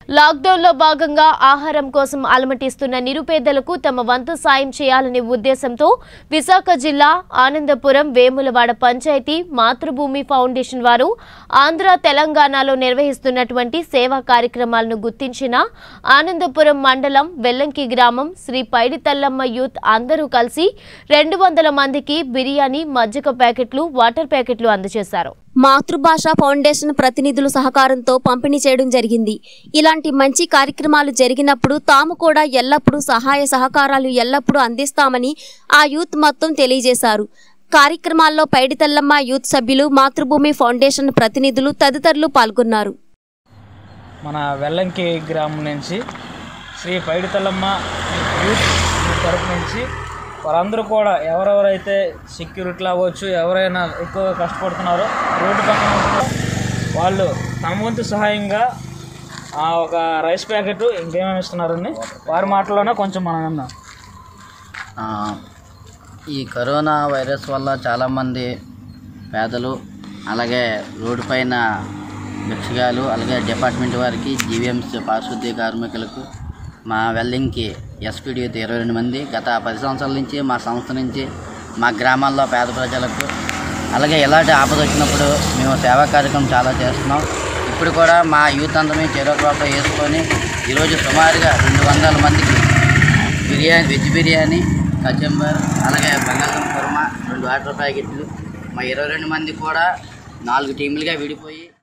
లాక్డౌన్లో భాగంగా ఆహారం కోసం అలమటిస్తున్న నిరుపేదలకు తమ వంతు సాయం చేయాలనే ఉద్దేశంతో విశాఖ జిల్లా ఆనందపురం వేములవాడ పంచాయతీ మాతృభూమి ఫౌండేషన్ వారు ఆంధ్ర తెలంగాణలో నిర్వహిస్తున్నటువంటి సేవా కార్యక్రమాలను గుర్తించిన ఆనందపురం మండలం వెల్లంకి గ్రామం శ్రీ పైడితల్లమ్మ యూత్ అందరూ కలిసి రెండు వందల మందికి బిర్యానీ మజ్జిగ ప్యాకెట్లు వాటర్ ప్యాకెట్లు అందజేశారు మాతృభాష ఫౌండేషన్ ప్రతినిధుల సహకారంతో పంపిణీ చేయడం జరిగింది ఇలాంటి మంచి కార్యక్రమాలు జరిగినప్పుడు తాము కూడా ఎల్లప్పుడూ సహాయ సహకారాలు ఎల్లప్పుడూ అందిస్తామని ఆ యూత్ మొత్తం తెలియజేశారు కార్యక్రమాల్లో పైడితల్లమ్మ యూత్ సభ్యులు మాతృభూమి ఫౌండేషన్ ప్రతినిధులు తదితరులు పాల్గొన్నారు మన వెల్లంకి గ్రామం నుంచి శ్రీ పైడితల్లమ్మ యూత్ తరపు నుంచి వాళ్ళందరూ కూడా ఎవరెవరైతే సెక్యూరిటీలు అవ్వచ్చు ఎవరైనా ఎక్కువ కష్టపడుతున్నారో రోడ్డు పక్కన ఉంటున్నారో వాళ్ళు తమ వంతు సహాయంగా ఆ, ఒక రైస్ ప్యాకెట్ ఇంకేమేమి ఇస్తున్నారని వారి మాటల్లోనే కొంచెం మనం విందాం ఆ, ఈ కరోనా వైరస్ వల్ల చాలామంది పేదలు అలాగే రోడ్డు పైన భిక్షగాలు అలాగే డిపార్ట్మెంట్ వారికి జీవీఎంసీ పారిశుద్ధ్య కార్మికులకు మా వెల్లింగ్కి ఎస్పీడీ ఇరవై రెండు మంది గత పది సంవత్సరాల నుంచి మా సంస్థ నుంచి మా గ్రామాల్లో పేద ప్రజలకు అలాగే ఎలాంటి ఆపద వచ్చినప్పుడు మేము సేవా కార్యక్రమం చాలా చేస్తున్నాం ఇప్పుడు కూడా మా యూత్ అంతా మేము చెరో క్రాప్ వేసుకొని ఈరోజు సుమారుగా రెండు వందల మందికి బిర్యానీ వెజ్ బిర్యానీ కచంబర్ అలాగే బంగాళదుంప కుర్మా రెండు వాటర్ ప్యాకెట్లు మా ఇరవై రెండు మంది కూడా నాలుగు టీములుగా విడిపోయి